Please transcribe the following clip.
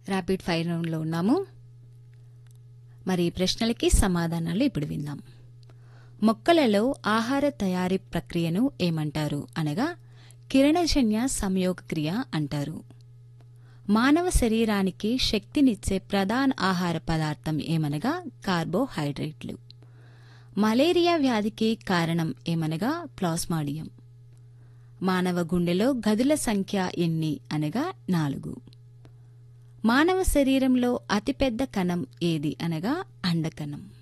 rapid fire రౌండ్లో ఉన్నాము మరి ఈ ప్రశ్నలకి సమాధానాలు ఇప్పుడు విందాం మొక్కలలో ఆహార తయారీ ప్రక్రియను ఏమంటారు అనగా కిరణజన్య సంయోగక్రియ అంటారు మానవ శరీరానికి శక్తినిచ్చే ప్రధాన ఆహార పదార్థం ఏమనగా కార్బోహైడ్రేట్లు మలేరియా వ్యాధికి కారణం ఏమనగా ప్లాస్మాడియం మానవ గుండెలో గదుల సంఖ్య ఎన్ని అనగా నాలుగు మానవ శరీరంలో అతిపెద్ద కణం ఏది అనగా అండకణం